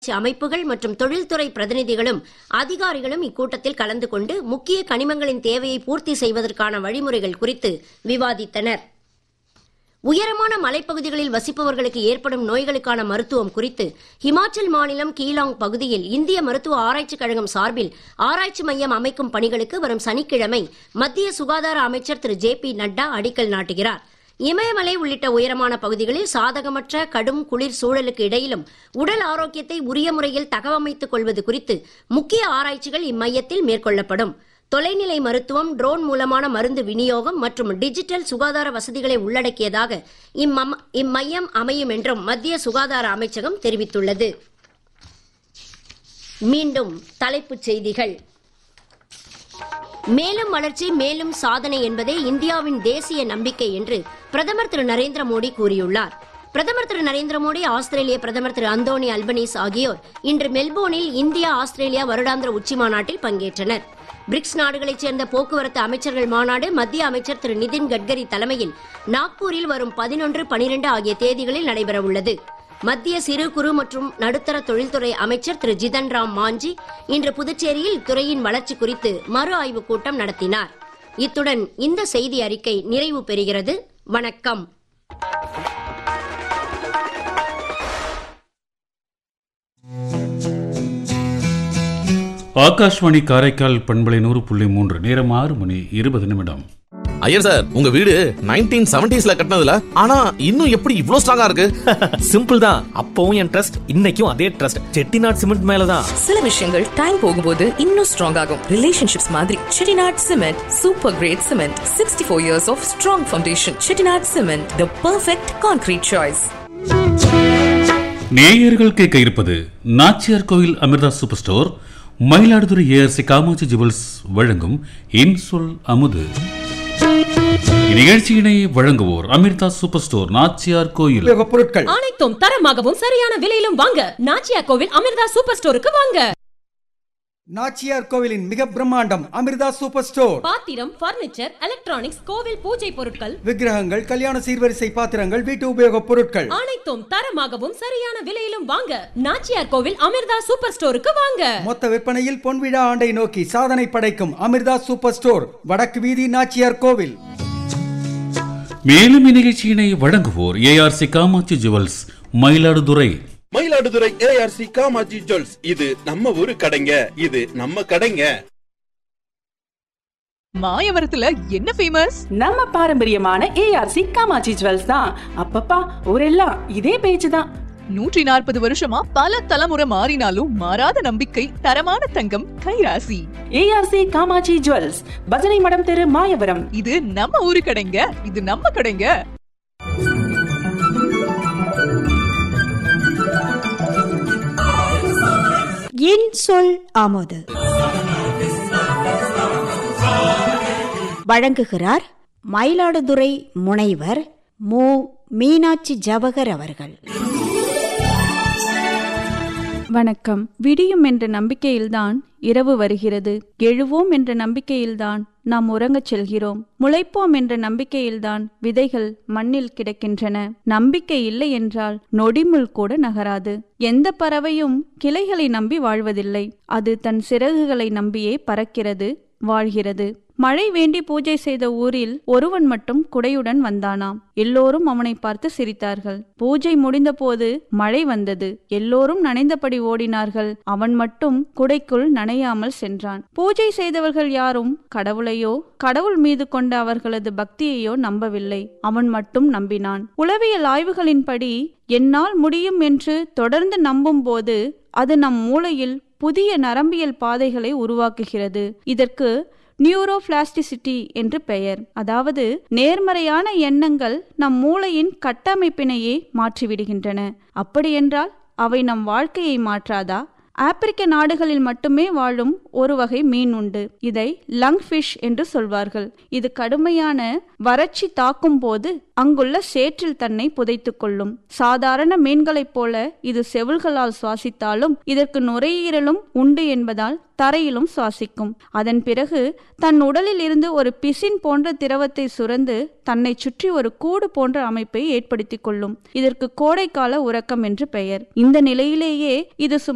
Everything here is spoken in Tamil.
உள்ளாட்சி அமைப்புகள் மற்றும் தொழில்துறை பிரதிநிதிகளும் அதிகாரிகளும் இக்கூட்டத்தில் கலந்து கொண்டு முக்கிய கனிமங்களின் தேவையை பூர்த்தி செய்வதற்கான வழிமுறைகள் குறித்து விவாதித்தனர் உயரமான மலைப்பகுதிகளில் வசிப்பவர்களுக்கு ஏற்படும் நோய்களுக்கான மருத்துவம் குறித்து ஹிமாச்சல் மாநிலம் கீலாங் பகுதியில் இந்திய மருத்துவ ஆராய்ச்சிக் கழகம் சார்பில் ஆராய்ச்சி மையம் அமைக்கும் பணிகளுக்கு வரும் சனிக்கிழமை மத்திய சுகாதார அமைச்சர் திரு ஜே பி நட்டா அடிக்கல் நாட்டுகிறார் இமயமலை உள்ளிட்ட உயரமான பகுதிகளில் சாதகமற்ற கடும் குளிர் சூழலுக்கு இடையிலும் உடல் ஆரோக்கியத்தை உரிய முறையில் தகவமைத்துக் கொள்வது குறித்து முக்கிய ஆராய்ச்சிகள் இம்மையத்தில் மேற்கொள்ளப்படும் தொலைநிலை மருத்துவம் ட்ரோன் மூலமான மருந்து விநியோகம் மற்றும் டிஜிட்டல் சுகாதார வசதிகளை உள்ளடக்கியதாக இம்மம்- இம்மையம் அமையும் என்றும் மத்திய சுகாதார அமைச்சகம் தெரிவித்துள்ளது மீண்டும் தலைப்புச் செய்திகள் மேலும் வளர்ச்சி மேலும் சாதனை என்பதே இந்தியாவின் தேசிய நம்பிக்கை என்று பிரதமர் திரு நரேந்திர மோடி கூறியுள்ளார் பிரதமர் திரு நரேந்திர மோடி ஆஸ்திரேலிய பிரதமர் திரு அந்தோனி அல்பனீஸ் ஆகியோர் இன்று மெல்போர்னில் இந்தியா ஆஸ்திரேலியா வருடாந்திர உச்சி மாநாட்டில் பங்கேற்றனர் பிரிக்ஸ் நாடுகளைச் சேர்ந்த போக்குவரத்து அமைச்சர்கள் மாநாடு மத்திய அமைச்சர் திரு நிதின் கட்கரி தலைமையில் நாக்பூரில் வரும் பதினொன்று பனிரெண்டு ஆகிய தேதிகளில் நடைபெறவுள்ளது மத்திய சிறு குறு மற்றும் நடுத்தர தொழில்துறை அமைச்சர் திரு ஜிதன் ராம் மாஞ்சி இன்று புதுச்சேரியில் இத்துறையின் வளர்ச்சி குறித்து மறு ஆய்வுக் கூட்டம் நடத்தினார் இத்துடன் இந்த செய்தி அறிக்கை நிறைவு பெறுகிறது வணக்கம் ஆகாஷ்வாணி காரைக்கால் பண்பலை நூறு புள்ளி மூன்று நேரம் ஆறு மணி இருபது நிமிடம் ஐயர் சார் உங்க வீடு நைன்டீன் செவன்டிஸ்ல கட்டினதுல ஆனா இன்னும் எப்படி இவ்ளோ ஸ்ட்ராங்கா இருக்கு சிம்பிள் தான் அப்பவும் என் ட்ரஸ்ட் இன்னைக்கும் அதே ட்ரஸ்ட் செட்டிநாட் சிமெண்ட் மேலதான் சில விஷயங்கள் டைம் போகும்போது இன்னும் ஸ்ட்ராங் ஆகும் ரிலேஷன்ஷிப்ஸ் மாதிரி Chettinad cement super great cement sixty four years of strong foundation Chettinad cement the perfect concrete choice நேயர்கள் கேட்க இருப்பது Nachiyar Kovil Amirtha super store Mayiladuthurai ARC Kamatchi jewels வழங்கும் இன்சொல் அமுது இந்நிகழ்ச்சியினை வழங்குவோர் அமிர்தா சூப்பர் ஸ்டோர் நாச்சியார் கோயில் உபயோகப் பொருட்கள் அனைத்தும் தரமாகவும் சரியான விலையிலும் வாங்க நாச்சியா கோவில் அமிர்தா சூப்பர் ஸ்டோருக்கு வாங்க நாச்சியார் கோவிலின் மிக பிரம்மாண்டம் அமிர்தா சூப்பர் ஸ்டோர் பாத்திரம் பர்னிச்சர் எலக்ட்ரானிக்ஸ் கோவில் பூஜை பொருட்கள் விக்கிரகங்கள் கல்யாண சீர்வரிசை பாத்திரங்கள் வீட்டு உபயோகப் பொருட்கள் அனைத்தும் தரமாகவும் சரியான விலையிலும் வாங்க நாச்சியார் கோவில் அமிர்தா சூப்பர் ஸ்டோருக்கு வாங்க மொத்த விற்பனையில் பொன்விழா ஆண்டை நோக்கி சாதனை படைக்கும் அமிர்தா சூப்பர் ஸ்டோர் வடக்கு வீதி நாச்சியார் கோவில் மேலும் இந்நிகழ்ச்சியினை வழங்குவோர் ARC Kamatchi jewels Mayiladuthurai Mayiladuthurai ARC Kamatchi jewels இது நம்ம ஊரு கடைங்க இது நம்ம கடைங்க மாயவரத்துல என்ன ஃபேமஸ் நம்ம பாரம்பரியமான ஏஆர்சி காமாட்சி ஜுவல்ஸ் தான் அப்பப்பா ஊரெல்லாம் இதே பேச்சு தான் நூற்றி நாற்பது வருஷமா பல தலைமுறை மாறினாலும் மாறாத நம்பிக்கை தரமான தங்கம் கைராசி ஏஆர்சி காமாட்சி ஜுவல்ஸ் பஜனை மடம் தெரு மாயவரம் இது நம்ம ஊரு கடைங்க இது நம்ம கடைங்க என் சொல் ஆமோது வழங்குகிறார் மயிலாடுதுறை முனைவர் மு மீனாட்சி ஜவகர் அவர்கள் வணக்கம் விடியும் என்ற நம்பிக்கையில்தான் இரவு வருகிறது எழுவோம் என்ற நம்பிக்கையில்தான் நாம் உறங்கச் செல்கிறோம் முளைப்போம் என்ற நம்பிக்கையில்தான் விதைகள் மண்ணில் கிடக்கின்றன நம்பிக்கை இல்லை என்றால் நொடிமுள் கூட நகராது எந்த பறவையும் கிளைகளை நம்பி வாழ்வதில்லை அது தன் சிறகுகளை நம்பியே பறக்கிறது வாழ்கிறது மழை வேண்டி பூஜை செய்த ஊரில் ஒருவன் மட்டும் குடையுடன் வந்தானாம் எல்லோரும் அவனை பார்த்து சிரித்தார்கள் பூஜை முடிந்தபோது மழை வந்தது எல்லோரும் நனைந்தபடி ஓடினார்கள் அவன் மட்டும் குடைக்குள் நனையாமல் சென்றான் பூஜை செய்தவர்கள் யாரும் கடவுளையோ கடவுள் மீது கொண்ட அவர்களது பக்தியையோ நம்பவில்லை அவன் மட்டும் நம்பினான் உளவியல் ஆய்வுகளின்படி என்னால் முடியும் என்று தொடர்ந்து நம்பும்போது அது நம் மூளையில் புதிய நரம்பியல் பாதைகளை உருவாக்குகிறது இதற்கு நியூரோபிளாஸ்டிசிட்டி என்று பெயர் அதாவது நேர்மறையான எண்ணங்கள் நம் மூளையின் கட்டமைப்பினையே மாற்றிவிடுகின்றன அப்படியென்றால் அவை நம் வாழ்க்கையை மாற்றாதா ஆப்பிரிக்க நாடுகளில் மட்டுமே வாழும் ஒரு வகை மீன் உண்டு இதை லங் ஃபிஷ் என்று சொல்வார்கள் இது கடுமையான வறட்சி தாக்கும் போது அங்குள்ள சேற்றில் தன்னை புதைத்துக் கொள்ளும் சாதாரண மீன்களைப் போல இது செவில்களால் சுவாசித்தாலும் இதற்கு நுரையீரலும் உண்டு என்பதால் தரையிலும் சுவாசிக்கும் அதன் பிறகு தன் உடலில் இருந்து ஒரு பிசின் போன்ற திரவத்தை சுரந்து தன்னை சுற்றி ஒரு கூடு போன்ற அமைப்பை ஏற்படுத்திக் கொள்ளும் இதற்கு கோடைக்கால உறக்கம் என்று பெயர் இந்த நிலையிலேயே இது சுமார்